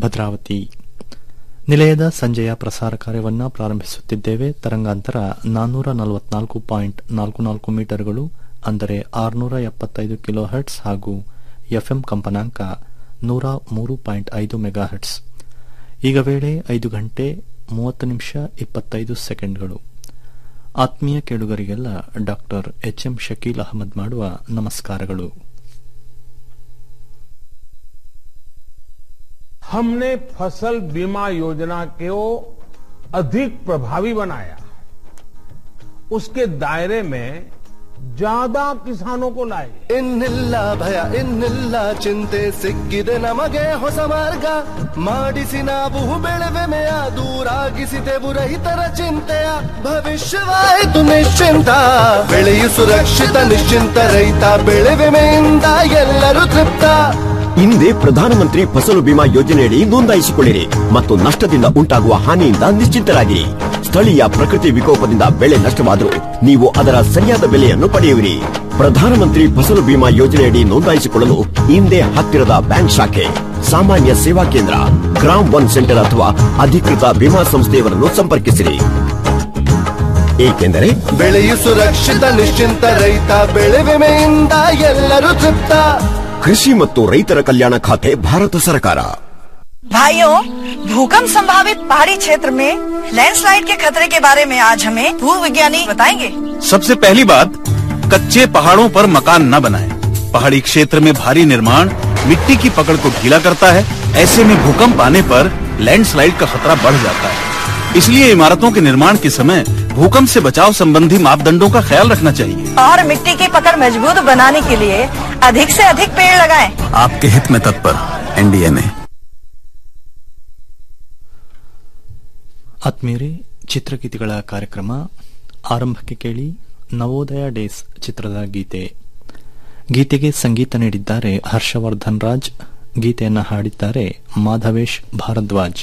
ಭದ್ರಾವತಿ ನಿಲಯದ ಸಂಜೆಯ ಪ್ರಸಾರ ಕಾರ್ಯವನ್ನು ಪ್ರಾರಂಭಿಸುತ್ತಿದ್ದೇವೆ ತರಂಗಾಂತರ ನಾನ್ನೂರ ನಲವತ್ನಾಲ್ಕು ಪಾಯಿಂಟ್ ನಾಲ್ಕು ನಾಲ್ಕು ಮೀಟರ್ಗಳು ಅಂದರೆ ಆರುನೂರ ಎಪ್ಪತ್ತೈದು ಕಿಲೋ ಹರ್ಟ್ಸ್ ಹಾಗೂ ಎಫ್ಎಂ ಕಂಪನಾಂಕ ನೂರ ಮೂರು ಪಾಯಿಂಟ್ ಐದು ಮೆಗಾ ಹರ್ಟ್ಸ್ ಈಗ ವೇಳೆ ಐದು ಗಂಟೆ ಮೂವತ್ತು ನಿಮಿಷ ಇಪ್ಪತ್ತೈದು ಸೆಕೆಂಡ್ಗಳು ಆತ್ಮೀಯ ಕೇಳುಗರಿಗೆಲ್ಲ doctor H M Shakeel Ahmed ಮಾಡುವ ನಮಸ್ಕಾರಗಳು हमने फसल बीमा योजना को अधिक प्रभावी बनाया उसके दायरे में ज्यादा किसानों को लाए ಇನ್ನಿಲ್ಲ ಭಯ ಇನ್ನಿಲ್ಲ ಚಿಂತೆ ಸಿಕ್ಕಿದೆ ನಮಗೆ ಹೊಸ ಮಾರ್ಗ ಮಾಡಿಸಿ ನಾವು ಬೆಳೆವೆಮೆಯ ದೂರಾಗಿಸಿದೆವು ರೈತರ ಚಿಂತೆಯ ಭವಿಷ್ಯವಾಯಿತು ನಿಶ್ಚಿಂತ ಬೆಳೆಯು ಸುರಕ್ಷಿತ ನಿಶ್ಚಿಂತ ರೈತ ಬೆಳೆ ವಿಮೆಯಿಂದ ಎಲ್ಲರೂ ತೃಪ್ತ ಹಿಂದೆ ಪ್ರಧಾನಮಂತ್ರಿ ಫಸಲು ಬಿಮಾ ಯೋಜನೆಯಡಿ ನೋಂದಾಯಿಸಿಕೊಳ್ಳಿರಿ ಮತ್ತು ನಷ್ಟದಿಂದ ಉಂಟಾಗುವ ಹಾನಿಯಿಂದ ನಿಶ್ಚಿಂತರಾಗಿರಿ ಸ್ಥಳೀಯ ಪ್ರಕೃತಿ ವಿಕೋಪದಿಂದ ಬೆಳೆ ನಷ್ಟವಾದರೂ ನೀವು ಅದರ ಸರಿಯಾದ ಬೆಲೆಯನ್ನು ಪಡೆಯುವಿರಿ ಪ್ರಧಾನಮಂತ್ರಿ ಫಸಲು ಬಿಮಾ ಯೋಜನೆಯಡಿ ನೋಂದಾಯಿಸಿಕೊಳ್ಳಲು ಹಿಂದೆ ಹತ್ತಿರದ ಬ್ಯಾಂಕ್ ಶಾಖೆ ಸಾಮಾನ್ಯ ಸೇವಾ ಕೇಂದ್ರ ಗ್ರಾಮ್ ಒನ್ ಸೆಂಟರ್ ಅಥವಾ ಅಧಿಕೃತ ವಿಮಾ ಸಂಸ್ಥೆಯವರನ್ನು ಸಂಪರ್ಕಿಸಿರಿ ಏಕೆಂದರೆ ಬೆಳೆಯು ಸುರಕ್ಷಿತ ನಿಶ್ಚಿಂತ ರೈತ ಬೆಳೆ ವಿಮೆಯಿಂದ ಎಲ್ಲರೂ ತೃಪ್ತ ಕೃಷಿ ಮತ್ತು ರೈತರ ಕಲ್ಯಾಣ ಖಾತೆ ಭಾರತ ಸರ್ಕಾರ भाइयों भूकंप संभावित पहाड़ी क्षेत्र में लैंडस्लाइड के खतरे के बारे में आज हमें भू विज्ञानी बताएंगे सबसे पहली बात कच्चे पहाड़ों पर मकान न बनाएं। पहाड़ी क्षेत्र में भारी निर्माण मिट्टी की पकड़ को ढीला करता है ऐसे में भूकंप आने पर लैंडस्लाइड का खतरा बढ़ जाता है इसलिए इमारतों के निर्माण के समय भूकंप से बचाव संबंधी मापदंडों का ख्याल रखना चाहिए और मिट्टी की पकड़ मजबूत बनाने के लिए अधिक से अधिक पेड़ लगाएं। आपके हित में तत्पर एनडीएमए ಆತ್ಮೀಯರೇ ಚಿತ್ರಗೀತೆಗಳ ಕಾರ್ಯಕ್ರಮ ಆರಂಭಕ್ಕೆ ಕೇಳಿ ನವೋದಯ ಡೇಸ್ ಚಿತ್ರದ ಗೀತೆ ಗೀತೆಗೆ ಸಂಗೀತ ನೀಡಿದ್ದಾರೆ ಹರ್ಷವರ್ಧನ್ ರಾಜ್ ಗೀತೆಯನ್ನು ಹಾಡಿದ್ದಾರೆ ಮಾಧವೇಶ್ ಭಾರದ್ವಾಜ್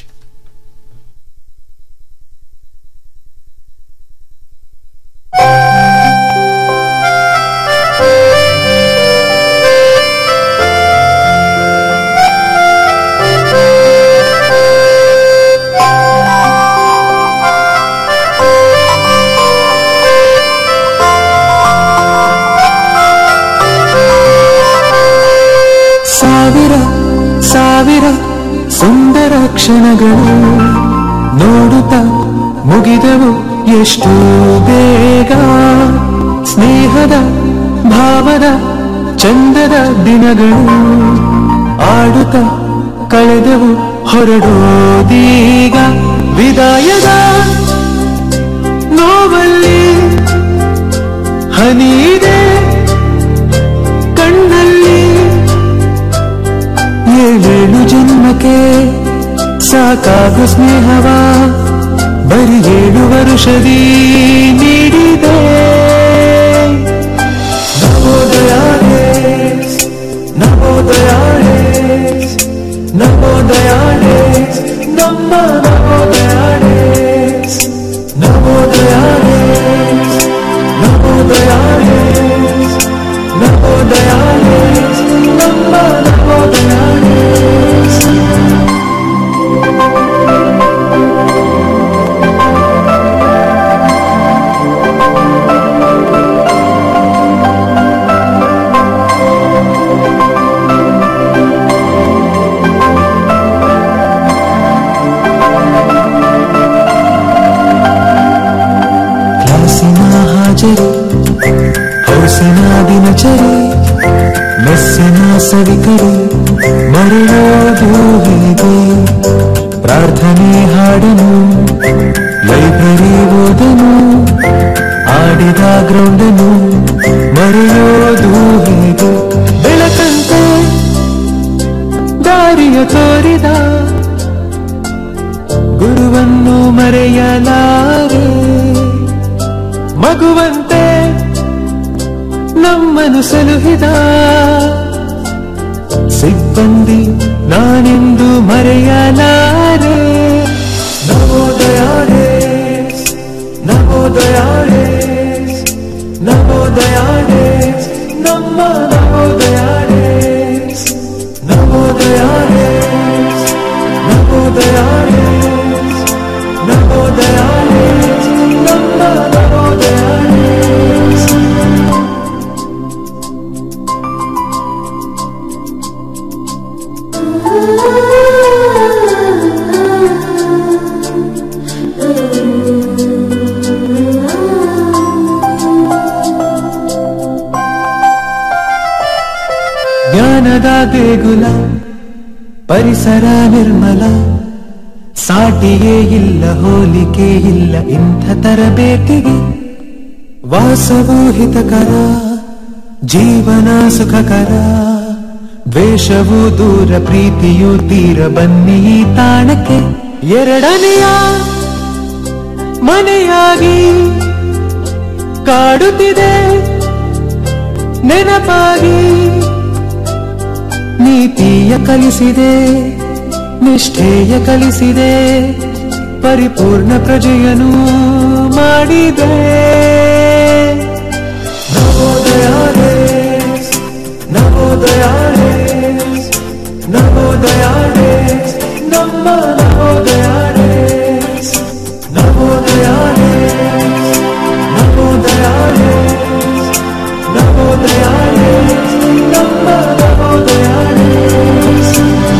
ಸಾವಿರ ಸಾವಿರ ಸುಂದರ ಕ್ಷಣಗಳು ನೋಡುತ್ತ ಮುಗಿದವು ಎಷ್ಟು ಬೇಗ ಸ್ನೇಹದ ಭಾವದ ಚಂದದ ದಿನಗಳು ಆಡುತ್ತ ಕಳೆದವು ಹೊರಡೋದೀಗ ವಿದಾಯದ ನೋವಲ್ಲಿ ಹನಿದೆ ಕಣ್ಣಲ್ಲಿ ಏಳೇಳು ಜನ್ಮಕ್ಕೆ ಸಾಕಾಗು ಸ್ನೇಹವ ಬರಿ ಏಳು ವರುಷದಿ ನೀಡಿದೆ Navodaya days, Navodaya days, Navodaya days, ನಮ್ಮ Navodaya days, Navodaya days, Navodaya days, Navodaya days, ನಮ್ಮ ನವೋದಯ ಡೇಸ್. ಕ್ಲಾಸಿನ ಹಾಜರಿ ಹೌಸಿನ ದಿನಚರಿ ಮೆಸ್ಸಿನ ಸವಿಕರಿ ಮರೆಯೋದು ಹೇಗೆ ಪ್ರಾರ್ಥನೆ ಹಾಡನು ಲೈಬ್ರರಿ ಓದನು ಆಡಿದ ಗ್ರೌಂಡನು ಮರೆಯೋದು ಹೇಗೆ ಬೆಳಕಂತೆ ದಾರಿಯ ತೋರಿದ ಗುರುವನ್ನು ಮರೆಯಲಾರೆ ಮಗುವಂತೆ ನಮ್ಮನು ಸಲುಹಿದ ಸಿಬ್ಬಂದಿ ನಾನೆಂದು ಮರೆಯಲಾರೆ Navodaya days Navodaya days Navodaya days ನಮ್ಮ ನವೋದಯ ಡೇಸ್ ನವೋದಯ ಡೇಸ್ ಪರಿಸರ ನಿರ್ಮಲ ಸಾಟಿಯೇ ಇಲ್ಲ ಹೋಲಿಕೆ ಇಲ್ಲ ಇಂಥ ತರಬೇತಿಗೆ ವಾಸವು ಹಿತಕರ ಜೀವನ ಸುಖಕರ ದ್ವೇಷವು ದೂರ ಪ್ರೀತಿಯು ತೀರ ಬನ್ನಿ ಈ ತಾಣಕ್ಕೆ ಎರಡನೆಯ ಮನೆಯಾಗಿ ಕಾಡುತ್ತಿದೆ ನೆನಪಾಗಿ ನೀತಿಯ ಕಲಿಸಿದೆ ನಿಷ್ಠೆಯ ಕಲಿಸಿದೆ ಪರಿಪೂರ್ಣ ಪ್ರಜೆಯನು ಮಾಡಿದೆ Navodaya days, Navodaya days, Navodaya days, ನಮ್ಮ Navodaya days, Navodaya days, Navodaya days, Navodaya days, ನಮ್ಮ ನವೋದಯ ಡೇಸ್.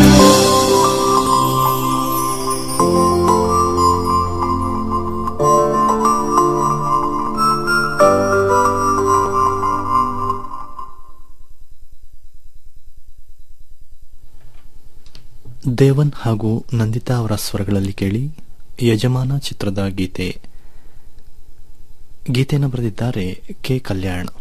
ದೇವನ್ ಹಾಗೂ ನಂದಿತಾ ಅವರ ಸ್ವರಗಳಲ್ಲಿ ಕೇಳಿ ಯಜಮಾನ ಚಿತ್ರದ ಗೀತೆ ಗೀತೆಯನ್ನು ಬರೆದಿದ್ದಾರೆ ಕೆ ಕಲ್ಯಾಣ್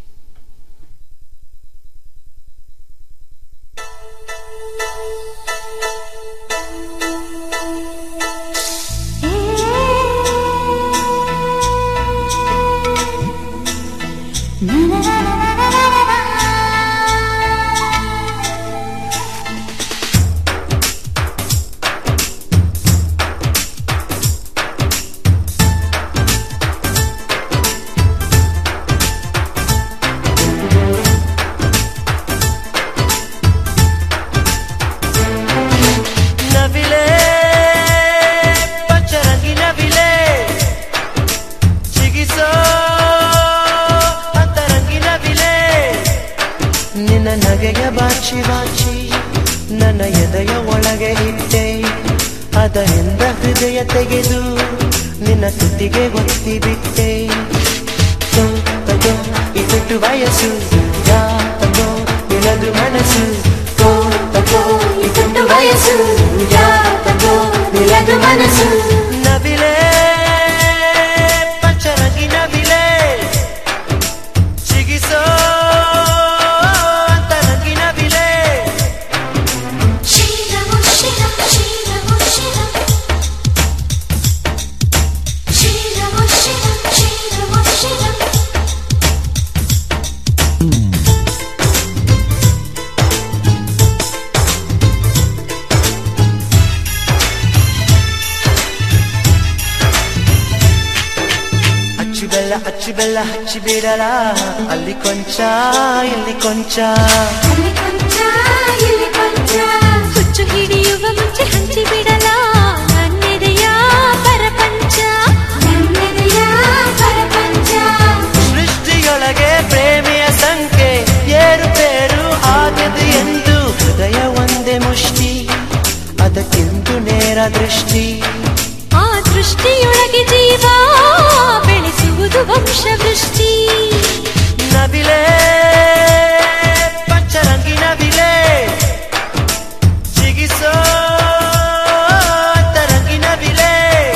ನವಿಲೆ ಪಂಚರಂಗಿ ನವಿಲೆ ಚಿಗಿಸೋ ಅಂತರಂಗಿ ನವಿಲೆ ನಿನ್ನ ನಗೆಯ ಬಾಚಿ ಬಾಚಿ ನನ್ನ ಎದೆಯ ಒಳಗೆ ಇಟ್ಟೆ ಅದರಿಂದ ಹೃದಯ ತೆಗೆದು ನಿನ್ನ ತುಟಿಗೆ ಒತ್ತಿ ಬಿಟ್ಟೆ ತೋ, ತಗೋ, ಇದುಟ್ಟು ವಯಸ್ಸು ಯಾ ತಗೋ ನಿನದು ಮನಸ್ಸು ತೋ, ತಗೋ, ಇದುಟ್ಟು ವಯಸ್ಸು ಯಾ ತಗೋ ನಿನದು ಮನಸ್ಸು ನವಿಲೆ ಪಂಚರಂಗಿ ನವಿಲೆ ಚಿಗಿಸೋ ಅಂತರಂಗಿ ನವಿಲೆ ಅಚ್ಚು ಬೆಲ್ಲ ಅಚ್ಚು ಬೆಲ್ಲ ಹಚ್ಚಿ ಬಿಡಲ ಅಲ್ಲಿ ಕೊಂಚ ಇಲ್ಲಿ ಕೊಂಚ ಹುಚ್ಚು ಹಿಡಿಯುವ ಮುಂಚೆ ಹಂಚಿ ಬಿಡಲ ನನ್ನೆದೆಯ ಪರಪಂಚ ನನ್ನೆದೆಯ ಪರಪಂಚ ಸೃಷ್ಟಿಯೊಳಗೆ ಪ್ರೇಮಿಯ ಸಂಖ್ಯೆ ಏರುಪೇರು ಆಗದು ಎಂದು ಹೃದಯ ಒಂದೇ ಮುಷ್ಟಿ ಅದಕ್ಕೆಂದು ನೇರ ದೃಷ್ಟಿ ಆ ದೃಷ್ಟಿಯೊಳಗೆ ಜೀವ ಬೆಳೆಸುವುದು ವಂಶವೃಷ್ಟಿ ನವಿಲೆ ಪಂಚರಂಗಿ ನವಿಲೆ ಚಿಗಿಸೋ ಅಂತರಂಗಿ ನವಿಲೆ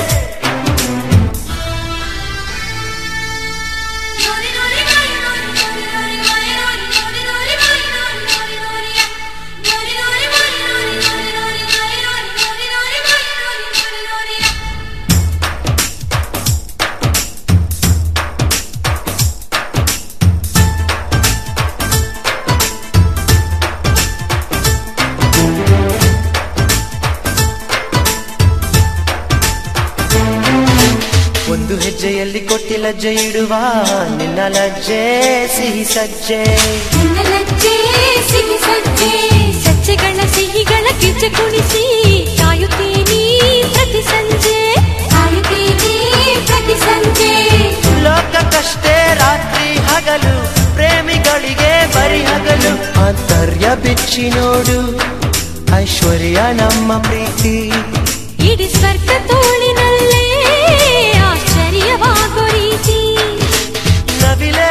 ಒಂದು ಹೆಜ್ಜೆಯಲ್ಲಿ ಕೊಟ್ಟಿ ಲಜ್ಜೆ ಇಡುವ ನಿನ್ನ ಲಜ್ಜೆ ಸಿಹಿ ಸಜ್ಜೆ ನಿನ್ನ ಲಜ್ಜೆ ಸಿಹಿ ಸಜ್ಜೆ ಸಜ್ಜೆಗಳ ಸಿಹಿಗಳ ಗೆಜ್ಜೆ ಕುಣಿಸಿ ಕಾಯುತ್ತೀನಿ ಪ್ರತಿ ಸಂಜೆ ಕಾಯುತ್ತೀನಿ ಪ್ರತಿ ಸಂಜೆ ಲೋಕಕ್ಕಷ್ಟೇ ರಾತ್ರಿ ಹಗಲು ಪ್ರೇಮಿಗಳಿಗೆ ಬರಿ ಹಗಲು ಆಂತರ್ಯ ಬಿಚ್ಚಿ ನೋಡು ಐಶ್ವರ್ಯ ನಮ್ಮ ಪ್ರೀತಿ ಇಡೀ ಸ್ವರ್ಗ ತೋಳಿನಲ್ಲೇ ಆಶ್ಚರ್ಯವಾಗೋ ರೀತಿ ನವಿಲೆ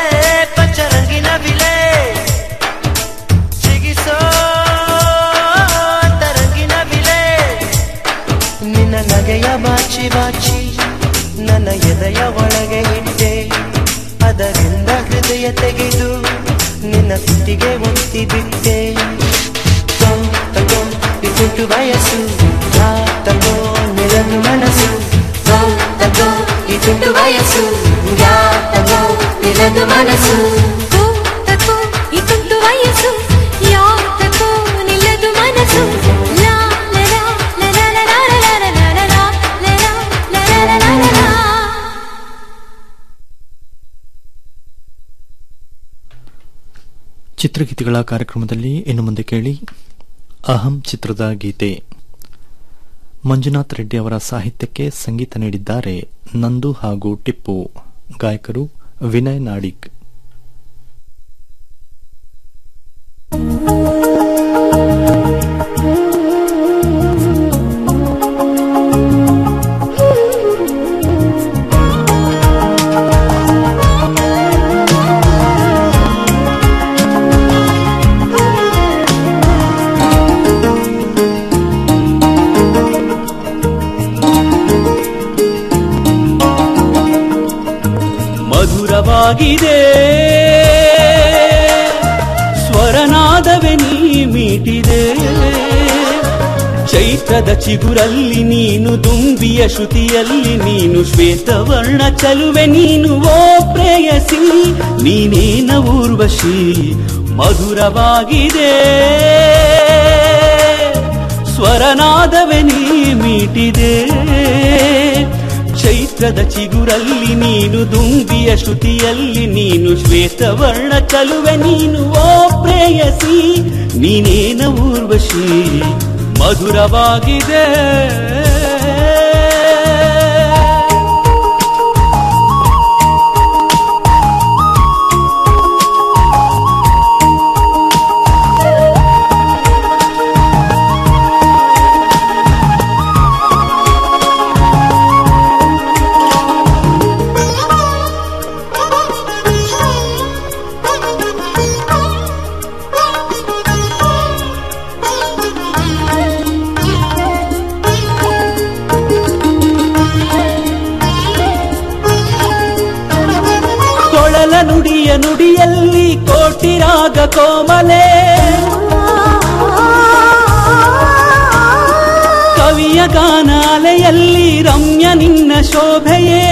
ಪಂಚರಂಗಿ ನವಿಲೆ ಚಿಗಿಸೋ ಮಚ್ಚಿ ನನ್ನ ಎದೆಯ ಒಳಗೆ ಇಟ್ಟೆ ಅದರಿಂದ ಹೃದಯ ತೆಗೆದು ನಿನ್ನ ಸಿಟ್ಟಿಗೆ ಒತ್ತಿ ಬಿಟ್ಟೆ ತಗೋ, ತಗೋ ಈ ಪುಟ್ಟು ವಯಸ್ಸು ಆ ತಗೋ ನಿರದು ಮನಸ್ಸು ತಗೋ, ತಗೋ ಈ ಪುಟ್ಟು ವಯಸ್ಸು ಯಾ ತಗೋ ನಿರದು ಮನಸ್ಸು ತೋ ತಕೋ ಈ ತುಂಟು ವಯಸ್ಸು ಯಾ ತಕೋ ನಿಲ್ಲದು ಮನಸ್ಸು ಲಾ ಲಲಾ ಲಲಾ ಲಲಾ ಲಲಾ ಲಲಾ ಲಲಾ ಲಲಾ ಲಲಾ ಲಲಾ ಚಿತ್ರಗೀತೆಗಳ ಕಾರ್ಯಕ್ರಮದಲ್ಲಿ ಇನ್ನು ಮುಂದೆ ಕೇಳಿ ಅಹಂ ಚಿತ್ರದ ಗೀತೆ ಮಂಜುನಾಥ್ ರೆಡ್ಡಿ ಅವರ ಸಾಹಿತ್ಯಕ್ಕೆ ಸಂಗೀತ ನೀಡಿದ್ದಾರೆ ನಂದು ಹಾಗೂ ಟಿಪ್ಪು ಗಾಯಕರು ವಿನಯ್ ನಾಡಿಗ್ ಮಧುರವಾಗಿದೆ ಸ್ವರನಾದವೇ ನೀ ಮೀಟಿದೆ ಚೈತ್ರದ ಚಿಗುರಲ್ಲಿ ನೀನು ದುಂಬಿಯ ಶ್ರುತಿಯಲ್ಲಿ ನೀನು ಶ್ವೇತವರ್ಣ ಚಲುವೆ ನೀನು ಓ ಪ್ರೇಯಸಿ ನೀನೇನ ಊರ್ವಶಿ ಮಧುರವಾಗಿದೆ ಸ್ವರನಾದವೇ ನೀ ಮೀಟಿದೆ ಚೈತ್ರದ ಚಿಗುರಲ್ಲಿ ನೀನು ದುಂಬಿಯ ಶ್ರುತಿಯಲ್ಲಿ ನೀನು ಶ್ವೇತವರ್ಣ ಚಲುವೆ ನೀನು ಓ ಪ್ರೇಯಸಿ ನೀನೇನ ಊರ್ವಶಿ ಮಧುರವಾಗಿದೆ ಕೊಳಲ ನುಡಿಯ ನುಡಿಯಲ್ಲಿ ಕೋಟಿ ರಾಗ ಕೋಮಲೆ ಕವಿಯ ಗಾನಾಲೆಯಲ್ಲಿ ರಮ್ಯ ನಿನ್ನ ಶೋಭೆಯೇ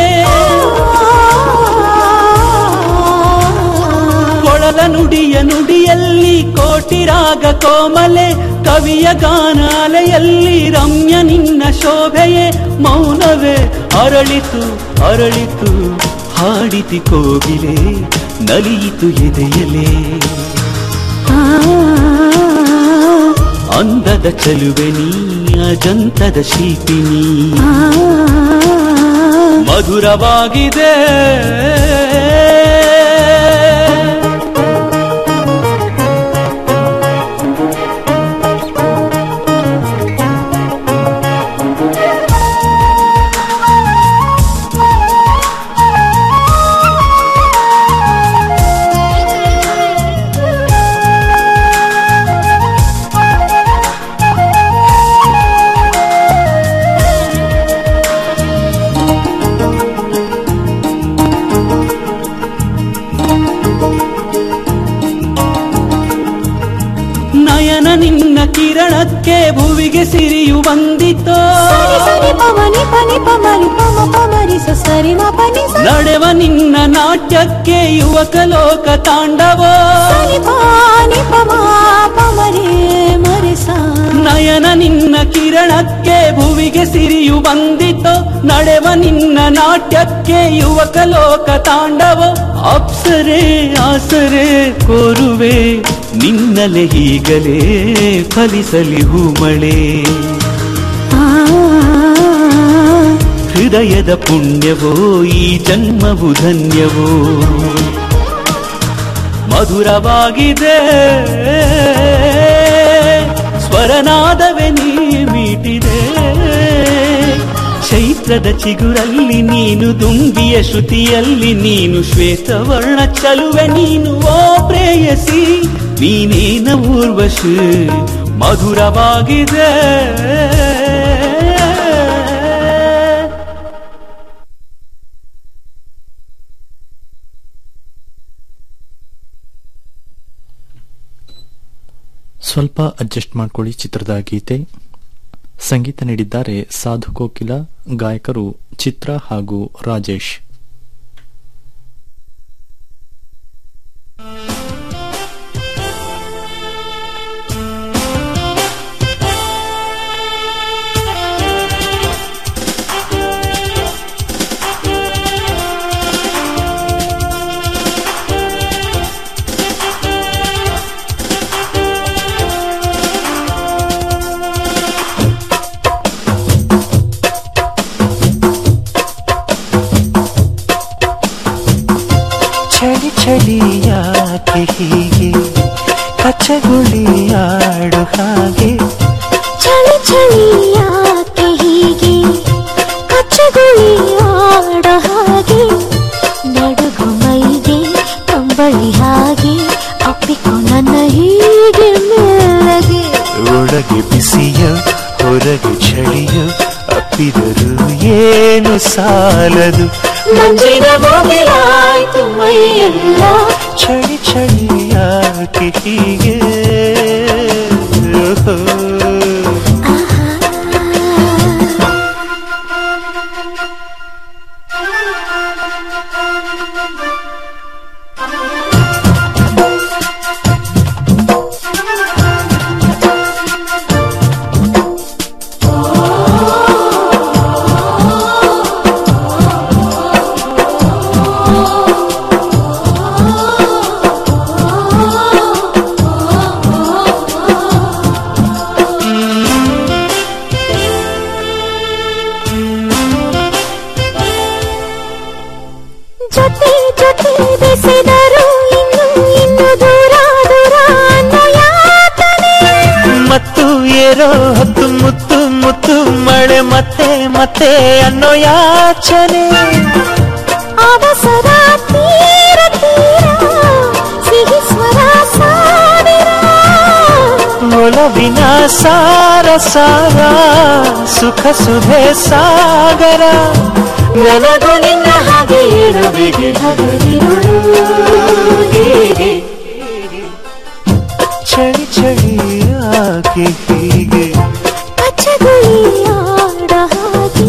ಕೊಳಲ ನುಡಿಯ ನುಡಿಯಲ್ಲಿ ಕೋಟಿ ರಾಗ ಕೋಮಲೆ ಕವಿಯ ಗಾನಾಲೆಯಲ್ಲಿ ರಮ್ಯ ನಿನ್ನ ಶೋಭೆಯೇ ಮೌನವೇ ಅರಳಿತು ಅರಳಿತು ಹಾಡಿತಿ ಕೋಗಿಲೆ ನಲಿಯಿತು ಎದೆಯಲೇ ಅಂದದ ಚಲುವೆ ನೀ ಅಜಂತದ ಶಿಲ್ಪಿನಿ ಮಧುರವಾಗಿದೆ ನಯನ ನಿನ್ನ ಕಿರಣಕ್ಕೆ ಭುವಿಗೆ ಸಿರಿಯು ಬಂದಿತೋ ಸರಿ ಸರಿ ಪಮನಿ ಪನಿ ಪಮರಿ ಪಮ ಪಮರಿ ಸ ಸರಿ ಮ ಪನಿ ಸ ನಡೆವ ನಿನ್ನ ನಾಟ್ಯಕ್ಕೆ ಯುವಕ ಲೋಕ ತಾಂಡವೋ ಸರಿ ಪಾನಿ ಪಮ ಪಮರಿ ಮರಿ ಸ ನಯನ ನಿನ್ನ ಕಿರಣಕ್ಕೆ ಭುವಿಗೆ ಸಿರಿಯು ಬಂದಿತೋ ನಡೆವ ನಿನ್ನ ನಾಟ್ಯಕ್ಕೆ ಯುವಕ ಲೋಕ ತಾಂಡವ ಅಪ್ಸರೆ ಆಸರೆ ಕೋರುವೆ ನಿನ್ನಲೆ ಹೀಗಲೇ ಫಲಿಸಲಿ ಹೂಮಳೆ ಹೃದಯದ ಪುಣ್ಯವೋ ಈ ಜನ್ಮವು ಧನ್ಯವೋ ಮಧುರವಾಗಿದೆ ಸ್ವರನಾದವೇ ನೀ ಮೀಟಿದೆ ಚೈತ್ರದ ಚಿಗುರಲ್ಲಿ ನೀನು ದುಂಬಿಯ ಶ್ರುತಿಯಲ್ಲಿ ನೀನು ಶ್ವೇತವರ್ಣ ಚಲುವೆ ನೀನು ಓ ಪ್ರೇಯಸಿ ನೀನೇನ ಊರ್ವಶಿ ಮಧುರವಾಗಿದೆ ಸ್ವಲ್ಪ ಅಡ್ಜಸ್ಟ್ ಮಾಡ್ಕೊಳ್ಳಿ ಚಿತ್ರದ ಗೀತೆ ಸಂಗೀತ ನೀಡಿದ್ದಾರೆ ಸಾಧು ಕೋಕಿಲ ಗಾಯಕರು ಚಿತ್ರ ಹಾಗೂ ರಾಜೇಶ್ ಚಳಿ ಚಳಿ ಯಾಕೆ ಹೀಗೆ ಕಚ್ಚಗುಳಿ ಆಡು ಹಾಗೆ ಚಳಿ ಚಳಿ ಯಾಕೆ ಹೀಗೆ ಕಚ್ಚಗುಳಿ ಆಡೋ ಹಾಗೆ ನಡುಗು ಮೈಗೆ ಕಂಬಳಿ ಹಾಗೆ ಅಪ್ಪಿಕೊ ನನ್ನ ಹೀಗೆ ಮೆಲ್ಲಗೆ ಒಳಗೆ ಬಿಸಿಯ ಹೊರಗೆ ಚಳಿಯ ಅಪ್ಪಿದರು ಏನು ಸಾಲದು ಮಂಜಿನ ಮುಗಿಲಾಯ್ತು ಮೈಯೆಲ್ಲ ಚಳಿ ಚಳಿ ಯಾಕೆ ಹೀಗೆ ಓಹೋ. ಜೊತೆ ಜೊತೆ ಬೆಸೆದರು ಇನ್ನು ಇನ್ನು ದೂರ ದೂರ ಅನ್ನೋ ಯಾತನೆ ಮತ್ತು ಏರೋ ಹೊತ್ತು ಮುತ್ತು ಮುತ್ತು ಮಳೆ ಮತ್ತೆ ಮತ್ತೆ ಅನ್ನೋ ಯಾಚನೆ ಅವಸರ ತೀರ ತೀರ ಸಿಹಿ ಸ್ವರ ಸಾವಿರ ಒಲವಿನ ಸಾರ ಸಾರ ಸುಖ ಸುಧೆ ಸಾಗರ ನನಗೂ ನಿನ್ನ ಹಾಗೆ ಇರುವಿಗೆ ಹಗಲಿರುಳು ಹೀಗೆ ಚಳಿ ಚಳಿ ಯಾಕೆ ಹೀಗೆ ಕಚ್ಚಗುಳಿ ಆಡ ಹಾಗೆ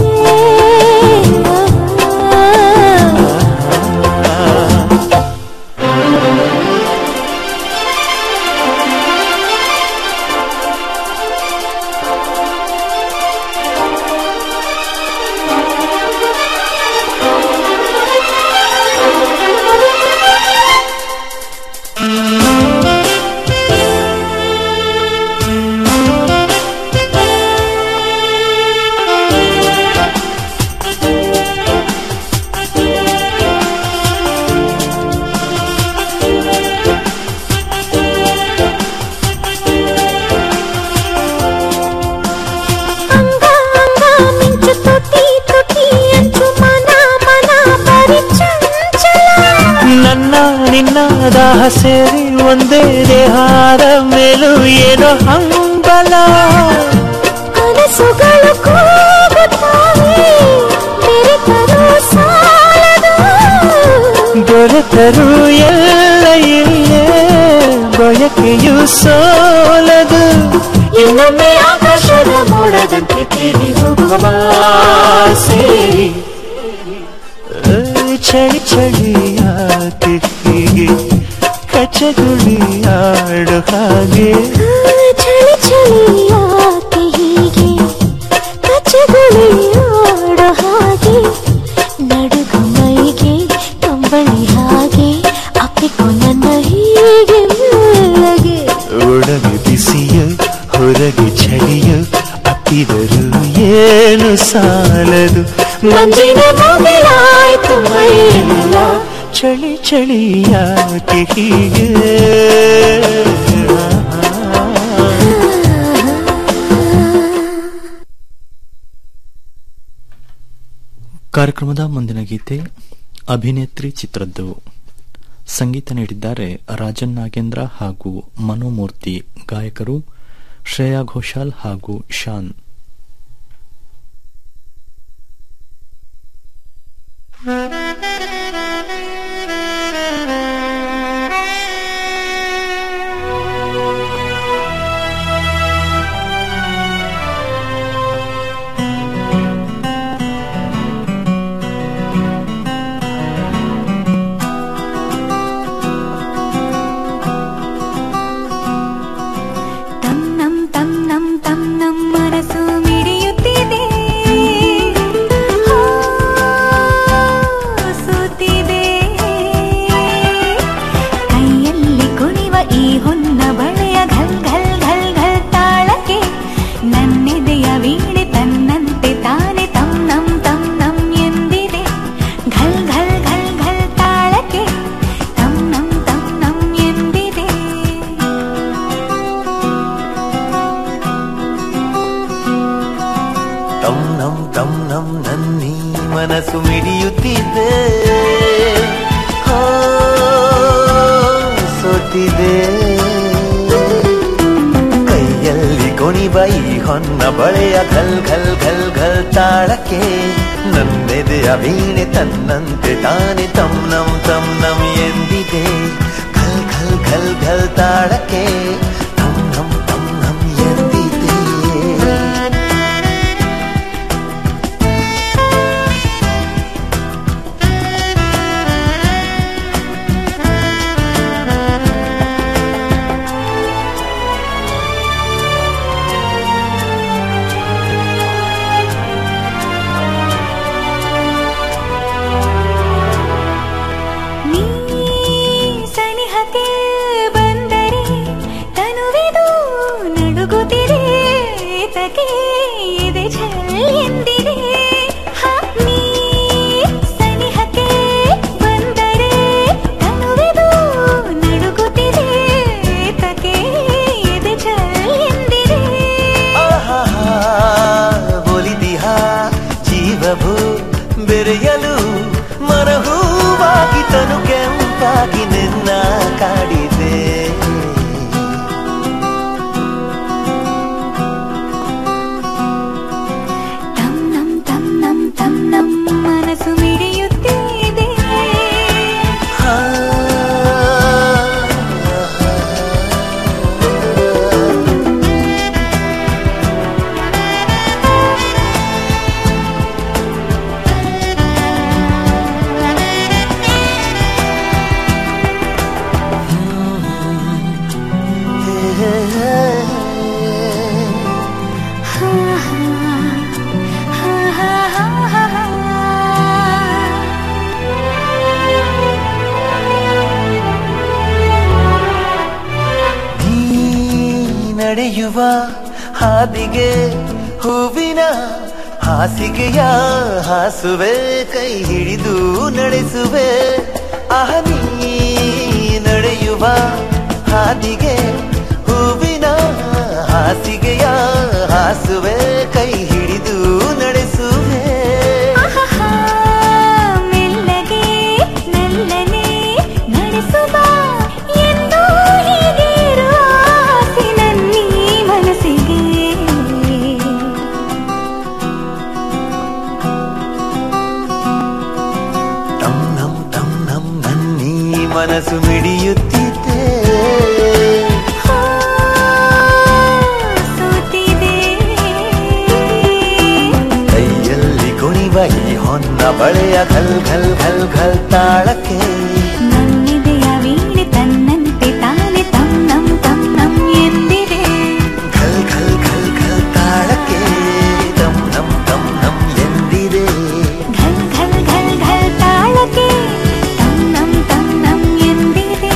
ಅಂಗ ಅಂಗ ಮಿಂಚು ತುಟಿ ತುಟಿ ಅಂಚು ಮನ ಮನ ಬರಿ ಚಂಚಲ ನನ್ನ ನಿನ್ನ ದಾಹ ಸೇರಿ ಒಂದೇ ದೇಹಾರ ಮೇಲೂ ಏನೋ ಹಂಬಲ ಕನಸುಗಳು ಕೂಗುತ್ತಾವೆ ಬೆರೆತರೂ ಸಾಲದು ದೊರೆತರು ಎಲ್ಲ ಇಲ್ಲೇ ಬಯಕೆಯು ಸೋಲದು ಇನ್ನೊಮ್ಮೆ ಆಕಾಶದ ಮೋಡದಂತೆ ತೇಲಿ ಹೋಗುವ ಸೇರಿ ಚಳಿ ಚಳಿ ಯಾಕೆ ಹೀಗೆ ಕಚ್ಚಗುಳಿ ಆಡು ಹಾಗೆ ಚಳಿ ಚಳಿ ಯಾಕೆ ಹೀಗೆ ಕಚ್ಚಗುಳಿ ಆಡೋ ಹಾಗೆ ನಡುಗು ಮೈಗೆ ಕಂಬಳಿ ಹಾಗೆ ಅಪ್ಪಿಕೊ ನನ್ನ ಹೀಗೆ ಮೆಲ್ಲಗೆ ಒಳಗೆ ಬಿಸಿಯ ಹೊರಗೆ ಚಳಿಯ ಅಪ್ಪಿದರು ಏನು ಸಾಲದು ಮಂಜಿನ ಮುಗಿಲಾಯ್ತು ಮೈಯೆಲ್ಲ ಚಳಿ ಚಳಿ ಯಾಕೆ ಹೀಗೆ ಕಾರ್ಯಕ್ರಮದ ಮುಂದಿನ ಗೀತೆ ಅಭಿನೇತ್ರಿ ಚಿತ್ರದ್ದು ಸಂಗೀತ ನೀಡಿದ್ದಾರೆ ರಾಜನ್ ನಾಗೇಂದ್ರ ಹಾಗೂ ಮನೋಮೂರ್ತಿ ಗಾಯಕರು ಶ್ರೇಯಾ ಘೋಷಾಲ್ ಹಾಗೂ ಶಾನ್ ಆ ತಮ್ ನಮ್ ತಮ್ ನಮ್ ನನ್ನೀ ಮನಸ್ಸು ಮಿಡಿಯುತ್ತಿದ್ದೆ ಹೋ, ಸೋತಿದೆ ಕೈಯಲ್ಲಿ ಕೊಣಿಬೈ ಹೊನ್ನ ಬಳೆಯ ಘಲ್ ಘಲ್ ಘಲ್ ಘಲ್ ತಾಳಕ್ಕೆ ನನ್ನೆದೆಯ ವೀಣೆ ತನ್ನಂತೆ ತಾನೆ ತಮ್ ನಮ್ ತಮ್ ನಮ್ ಎಂದಿದೆ ಘಲ್ ಘಲ್ ಘಲ್ ಘಲ್ ತಾಳಕ್ಕೆ ತಮ್ ನಮ್ ತಮ್ ನಮ್ ಎಂದಿದೆ ನೀ ಸನಿಹಕ್ಕೆ ಬಂದರೆ ತನುವಿದು ನಡುಗುತ್ತಿದೆ ತಗೆ ಇದೆ ಛಲ್ ಎಂದಿದೆ ಹ, ನೀ ಸನಿಹಕ್ಕೆ ಬಂದರೆ ತನುವಿದು ನಡುಗುತ್ತಿದೆ ತಗೆ ಇದೆ ಛಲ್ ಎಂದಿದೆ ಆಹಾಹಾ, ಒಲಿದಿಹ ಜೀವವು ಬೆರೆಯಲು ಮನಹೂವಾಗಿ ತನು ಕೆಂಪಾಗಿ ನಿನ್ನ ಕಾಡಿದೆ ತಮ್ ನಮ್ ತಮ್ ನಮ್ ತಮ್ ನಮ್ ಮನಸ್ಸು ಮಿಡಿಯುತ್ತಿದೆ ಹಾ ಹಾ ಹಾ ಹಾ ಹಾ ಹಾ ನೀ ನಡೆಯುವ ಹಾದಿಗೆ ಹೂವಿನ ಹಾಸಿಗೆಯ ಹಾಸುವೆ ಕೈ ಹಿಡಿದು ನಡೆಸುವೆ ಆಹ ನೀ ನಡೆಯುವ ಹಾದಿಗೆ ಹೂವಿನ ಹಾಸಿಗೆಯ ಹಾಸುವೆ ಕೈ ಹಿಡಿದು ನಡೆಸುವೆ ಆಹಾಹಾ, ಮೆಲ್ಲಗೆ ನಲ್ಲನೆ ನಡೆಸುವ ಎಂದು ಹೀಗಿರುವ ಆಸೆ ನನ್ನೀ ಮನಸ್ಸಿಗೆ ತಮ್ ನಮ್ ತಮ್ ನಮ್ ನನ್ನೀ ಮನಸ್ಸು ಮಿಡಿಯುತ್ತಿದ್ದೆ ಹಾ, ಸೋತಿದೆ ಕೈಯಲ್ಲಿ ಕುಣಿವ ಈ ಹೊನ್ನ ಬಳೆಯ ಘಲ್ ಘಲ್ ಘಲ್ ಘಲ್ ತಾಳಕ್ಕೆ ನನ್ನಿದೆಯ ವೀಣೆ ತನ್ನಂತೆ ತಾನೆ ತಮ್ ನಮ್ ತಮ್ ನಮ್ ಎಂದಿದೆ ಘಲ್ ಘಲ್ ಘಲ್ ಘಲ್ ತಾಳಕ್ಕೆ ತಮ್ ನಮ್ ತಮ್ ನಮ್ ಎಂದಿದೆ ಘಲ್ ಘಲ್ ಘಲ್ ಘಲ್ ತಾಳಕ್ಕೆ ತಮ್ ನಮ್ ತಮ್ ನಮ್ ಎಂದಿದೆ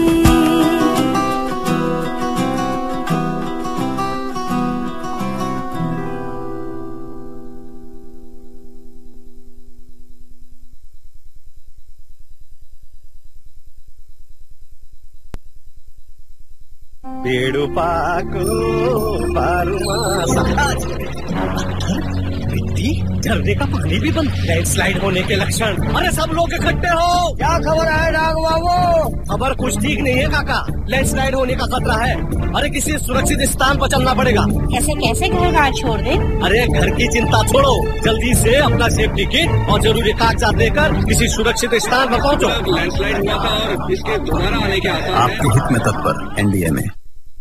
पेड़ों पाको पारुमा मिट्टी झरने का पानी भी बंद लैंडस्लाइड होने के लक्षण अरे सब लोग इकट्ठे हो क्या खबर है डाग बाबू खबर कुछ ठीक नहीं है काका लैंडस्लाइड होने का खतरा है अरे किसी सुरक्षित स्थान पर चलना पड़ेगा ऐसे कैसे घर गाड़ छोड़ दे अरे घर की चिंता छोड़ो जल्दी से अपना सेफ्टी किट और जरूरी कागजात लेकर किसी सुरक्षित स्थान पर पहुंचो लैंडस्लाइड हुआ था और इसके दोबारा आने के आपके हित में तत्पर एनडीए में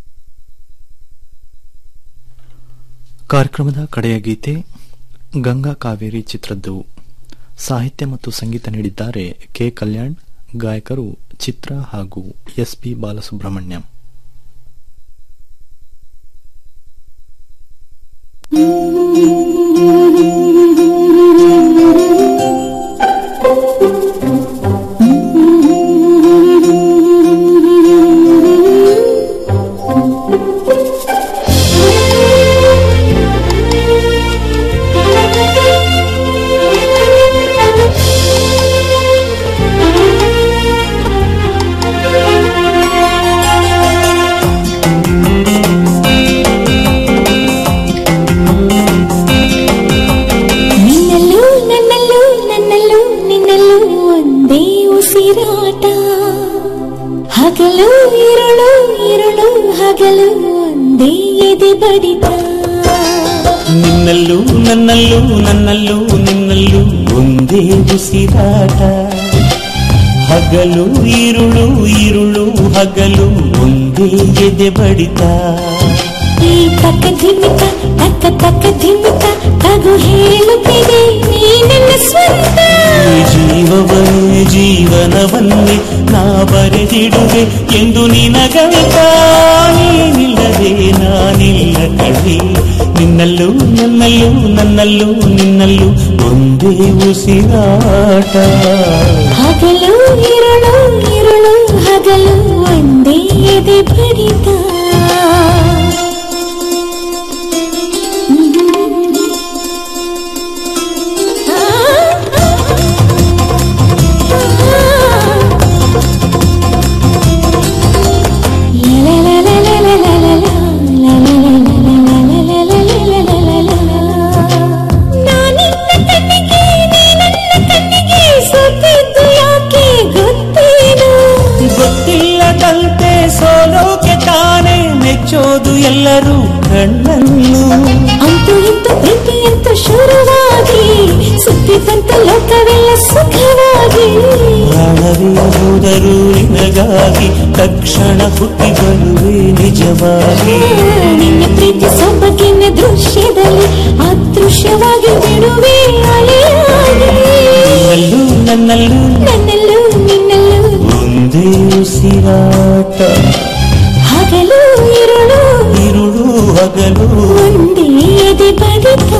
ಕಾರ್ಯಕ್ರಮದ ಕಡೆಯ ಗೀತೆ ಗಂಗಾ ಕಾವೇರಿ ಚಿತ್ರದ್ದು ಸಾಹಿತ್ಯ ಮತ್ತು ಸಂಗೀತ ನೀಡಿದ್ದಾರೆ ಕೆ ಕಲ್ಯಾಣ್ ಗಾಯಕರು ಚಿತ್ರ ಹಾಗೂ S P Balasubrahmanyam Thank you. ಬಡಿತ ನಿನ್ನಲ್ಲೂ ನನ್ನಲ್ಲೂ ನನ್ನಲ್ಲೂ ನಿನ್ನಲ್ಲೂ ಒಂದೇ ಉಸಿರಾಟ ಹಗಲು ಈರುಳು ಈರುಳು ಹಗಲು ಒಂದೇ ಎದೆ ಬಡಿತ ಈ ತಕ್ಕ ಧಿಮಿಕ ತಕ್ಕ ತಕ್ಕ ಧಿಮಿಕ ತಗು ಹೇಳುತ್ತಿದೆ ನೀ ನನ್ನ ಸ್ವಂತ ಈ ಜೀವವನ್ನೇ ಜೀವನವನ್ನೇ ನಾ ಬರೆದಿಡುವೆ ಎಂದು ನಿನಗಂತ ನೀನಿಲ್ಲದೆ ನಾನಿಲ್ಲ ಕಣೆ ನಿನ್ನಲ್ಲೂ ನನ್ನಲ್ಲೂ ನನ್ನಲ್ಲೂ ನಿನ್ನಲ್ಲೂ ಒಂದೇ ಉಸಿರಾಟ ಹಗಲು ಇರುಳು ಇರುಳು ಹಗಲು ಒಂದೇ ಎದೆ ಬಡಿತ ನಾನಿನ್ನ ಕಣ್ಣಿಗೆ ನೀ ನನ್ನ ಕಣ್ಣಿಗೆ ಸೋತಿದ್ದು ಯಾಕೆ ಗೊತ್ತೇನು ಗೊತ್ತಿಲ್ಲದಂತೆ ಸೋಲೋಕೆ ತಾನೇ ಮೆಚ್ಚೋದು ಎಲ್ಲರೂ ಕಣ್ಣನ್ನು ಅಂತೂ ಇಂತು ಪ್ರೀತಿಯಂತೂ ಶುರುವಾಗಿ ಸುತ್ತಿದಂತ ಲೋಕವೆಲ್ಲ ಸುಖವಾಗಿ ಪ್ರಾಣವೇ ಹೋದರೂ ನಿನಗಾಗಿ ತಕ್ಷಣ ಹುಟ್ಟಿ ಬರುವೆ ನಿಜವಾಗಿ ನಿನ್ನ ಪ್ರೀತಿ ಸೊಬಗಿನ ದೃಶ್ಯದಲ್ಲಿ ಅದೃಶ್ಯವಾಗಿ ಬಿಡುವೆ ಅಲೆಯಾಗಿ ನಿನ್ನಲ್ಲೂ ನನ್ನಲ್ಲೂ ನನ್ನಲ್ಲೂ ನಿನ್ನಲ್ಲೂ ಒಂದೇ ಉಸಿರಾಟ ಹಗಲು ಇರುಳು ಇರುಳು ಹಗಲು ಒಂದೇ ಎದೆ ಬಡಿತ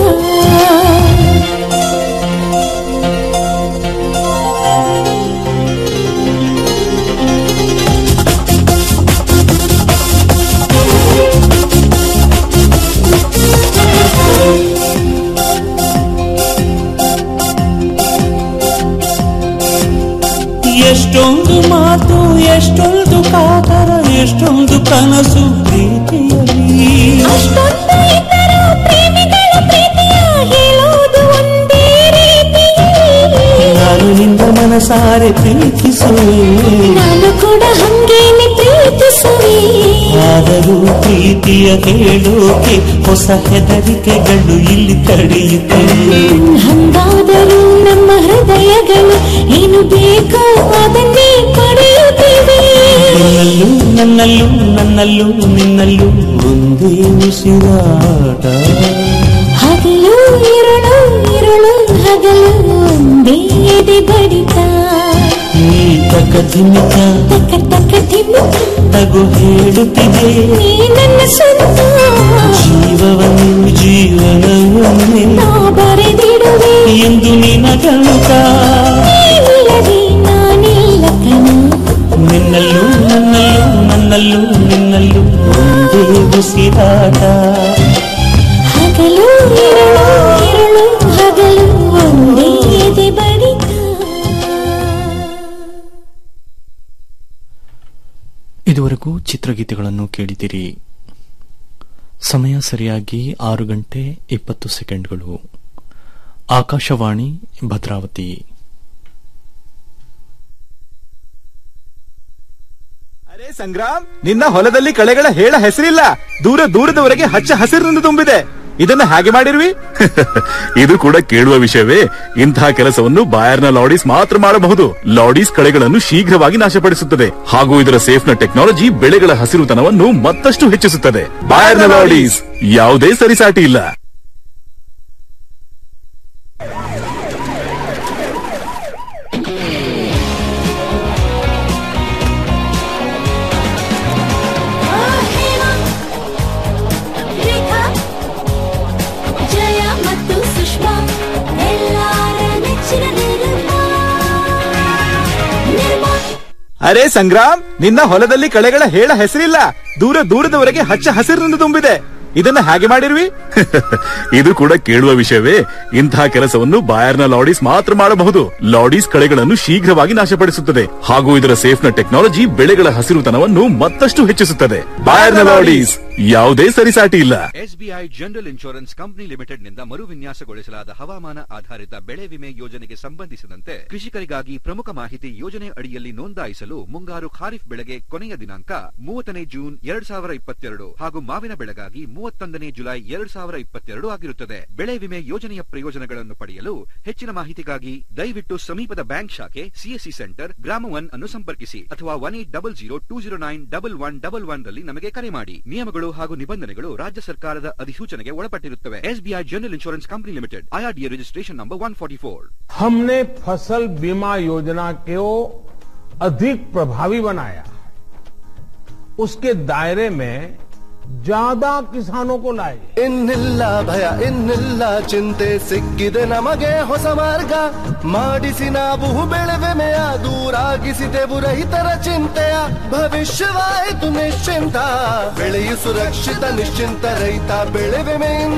ಎಷ್ಟೊಂದು ಮಾತು ಎಷ್ಟೊಂದು ಕಾತರ ಎಷ್ಟೊಂದು ಕನಸು ಪ್ರೀತಿಯಲ್ಲಿ ಅಷ್ಟೊಂದು ಇದ್ದರೂ ಪ್ರೇಮಿಗಳ ಪ್ರೀತಿಯ ಹೇಳೋದು ಒಂದೇ ರೀತಿಯಲ್ಲಿ ನಾನು ನಿನ್ನ ಮನಸಾರೆ ಪ್ರೀತಿಸುವೆ ನಾನು ಕೂಡ ಹಂಗೇನೆ ಪ್ರೀತಿಸುವೆ ಆದರೂ ಪ್ರೀತಿಯ ಹೇಳೋಕೆ ಹೊಸ ಹೆದರಿಕೆಗಳು ಇಲ್ಲಿ ತಡೆಯುತ್ತವೆ ಹಂಗಾದರೂ ನಮ್ಮ ಹೃದಯಗಳು ಏನು ಬೇಕೋ ಅದನ್ನೇ ಪಡೆಯುತ್ತಿವೆ ನಿನ್ನಲ್ಲೂ ನನ್ನಲ್ಲೂ ನನ್ನಲ್ಲೂ ನಿನ್ನಲ್ಲೂ ಒಂದೇ ಉಸಿರಾಟ ಹಗಲು ಇರುಳು ಇರುಳು ಹಗಲು ಒಂದೇ ಎದೆ ಬಡಿತ ಈ ತಕ ಧಿಮಿಕ ತಕ್ಕ ತಕ್ಕ ತಿಮ್ಮಕ ತಗು ಹೇಳುತ್ತಿದೆ ನೀ ನನ್ನ ಸ್ವಂತ ಜೀವವನ್ನು ಜೀವನವನ್ನೇ ನಾ ಬರೆದಿಡುವೆ ಎಂದು ನಿನಗಂತ ನೀನಿಲ್ಲದೆ ನಾನಿಲ್ಲ ಕಣ ನಿನ್ನಲ್ಲೂ ನನ್ನಲ್ಲೂ ನನ್ನಲ್ಲೂ ನಿನ್ನಲ್ಲೂ ಒಂದೇ ಉಸಿರಾಟ ಹಗಲು ಇರುಳು ಇರುಳು ಹಗಲು ಒಂದೇ ಎದೆ ಬಡಿತ ಇದುವರೆಗೂ ಚಿತ್ರಗೀತೆಗಳನ್ನು ಕೇಳಿದಿರಿ ಸಮಯ ಸರಿಯಾಗಿ ಆರು ಗಂಟೆ ಇಪ್ಪತ್ತು ಸೆಕೆಂಡ್ಗಳು ಆಕಾಶವಾಣಿ ಭದ್ರಾವತಿ ಅರೆ ಸಂಗ್ರಾಮ್ ನಿನ್ನ ಹೊಲದಲ್ಲಿ ಕಳೆಗಳ ಹೇಳ ಹೆಸರಿಲ್ಲ ದೂರ ದೂರದವರೆಗೆ ಹಚ್ಚ ಹಸಿರಿನಿಂದ ತುಂಬಿದೆ ಇದನ್ನ ಹಾಗೆ ಮಾಡಿರ್ವಿ ಇದು ಕೂಡ ಕೇಳುವ ವಿಷಯವೇ ಇಂತಹ ಕೆಲಸವನ್ನು ಬಾಯರ್ನ ಲಾಡೀಸ್ ಮಾತ್ರ ಮಾಡಬಹುದು ಲಾಡೀಸ್ ಕಳೆಗಳನ್ನು ಶೀಘ್ರವಾಗಿ ನಾಶಪಡಿಸುತ್ತದೆ ಹಾಗೂ ಇದರ ಸೇಫ್ನ ಟೆಕ್ನಾಲಜಿ ಬೆಳೆಗಳ ಹಸಿರುತನವನ್ನು ಮತ್ತಷ್ಟು ಹೆಚ್ಚಿಸುತ್ತದೆ ಬಾಯರ್ನ ಲಾಡೀಸ್ ಯಾವುದೇ ಸರಿಸಾಟಿ ಇಲ್ಲ ರೇಖಾ ಜಯ ಮತ್ತು ಸುಷ್ಮಾ ಎಲ್ಲಾರ ನೆಚ್ಚಿನ ನಿರ್ಮಾ ನಿರ್ಮಾ ಅರೆ ಸಂಗ್ರಾಮ್ ನಿನ್ನ ಹೊಲದಲ್ಲಿ ಕಳೆಗಳ ಹೇಳ ಹೆಸರಿಲ್ಲ ದೂರ ದೂರದವರೆಗೆ ಹಚ್ಚ ಹಸಿರಿನಿಂದ ತುಂಬಿದೆ ಇದನ್ನ ಹಾಗೆ ಮಾಡಿರ್ವಿ ಇದು ಕೂಡ ಕೇಳುವ ವಿಷಯವೇ ಇಂತಹ ಕೆಲಸವನ್ನು ಬಾಯರ್ನ ಲಾಡೀಸ್ ಮಾತ್ರ ಮಾಡಬಹುದು ಲಾಡೀಸ್ ಕಳೆಗಳನ್ನು ಶೀಘ್ರವಾಗಿ ನಾಶಪಡಿಸುತ್ತದೆ ಹಾಗೂ ಇದರ ಸೇಫ್ನ ಟೆಕ್ನಾಲಜಿ ಬೆಳೆಗಳ ಹಸಿರುತನವನ್ನು ಮತ್ತಷ್ಟು ಹೆಚ್ಚಿಸುತ್ತದೆ ಬಾಯರ್ನ ಲಾಡೀಸ್ ಯಾವುದೇ ಸರಿಸಾಟಿ ಇಲ್ಲ SBI general insurance company limited ನಿಂದ ಮರುವಿನ್ಯಾಸಗೊಳಿಸಲಾದ ಹವಾಮಾನ ಆಧಾರಿತ ಬೆಳೆ ವಿಮೆ ಯೋಜನೆಗೆ ಸಂಬಂಧಿಸಿದಂತೆ ಕೃಷಿಕರಿಗಾಗಿ ಪ್ರಮುಖ ಮಾಹಿತಿ ಯೋಜನೆ ಅಡಿಯಲ್ಲಿ ನೋಂದಾಯಿಸಲು ಮುಂಗಾರು ಖಾರಿಫ್ ಬೆಳೆಗೆ ಕೊನೆಯ ದಿನಾಂಕ ಮೂವತ್ತನೇ ಜೂನ್ ಎರಡ್ ಸಾವಿರ ಇಪ್ಪತ್ತೆರಡು ಹಾಗೂ ಮಾವಿನ ಬೆಳೆಗಾಗಿ ಮೂವತ್ತನೇ ಮೂವತ್ತೊಂದನೇ ಜುಲೈ ಎರಡ್ ಸಾವಿರ ಇಪ್ಪತ್ತೆರಡು ಆಗಿರುತ್ತದೆ ಬೆಳೆ ವಿಮೆ ಯೋಜನೆಯ ಪ್ರಯೋಜನಗಳನ್ನು ಪಡೆಯಲು ಹೆಚ್ಚಿನ ಮಾಹಿತಿಗಾಗಿ ದಯವಿಟ್ಟು ಸಮೀಪದ ಬ್ಯಾಂಕ್ ಶಾಖೆ ಸಿಎಸ್ಸಿ ಸೆಂಟರ್ ಗ್ರಾಮ ಒನ್ ಅನ್ನು ಸಂಪರ್ಕಿಸಿ ಅಥವಾ one eight double zero two zero nine double one double one ರಲ್ಲಿ ನಮಗೆ ಕರೆ ಮಾಡಿ ನಿಯಮಗಳು ಹಾಗೂ ನಿಬಂಧನೆಗಳು ರಾಜ್ಯ ಸರ್ಕಾರದ ಅಧಿಸೂಚನೆಗೆ ಒಳಪಟ್ಟಿರುತ್ತವೆ SBI general insurance company limited IRDA registration number one forty four हमने फसल बीमा योजना को अधिक प्रभावी बनाया उसके दायरे में ज्यादा किसानों को लाए ಇನ್ನಿಲ್ಲ ಭಯ ಇನ್ನಿಲ್ಲ ಚಿಂತೆ ಸಿಕ್ಕಿದೆ ನಮಗೆ ಹೊಸ ಮಾರ್ಗ ಮಾಡಿಸಿ ನಾವು ಬೆಳೆವೆಮೆಯ ದೂರಾಗಿಸಿದೆವು ರೈತರ ಚಿಂತೆಯ ಭವಿಷ್ಯವಾಯಿತು ನಿಶ್ಚಿಂತ ಬೆಳೆಯು ಸುರಕ್ಷಿತ ನಿಶ್ಚಿಂತ ರೈತ ಬೆಳೆವೆಮೆಯಿಂದ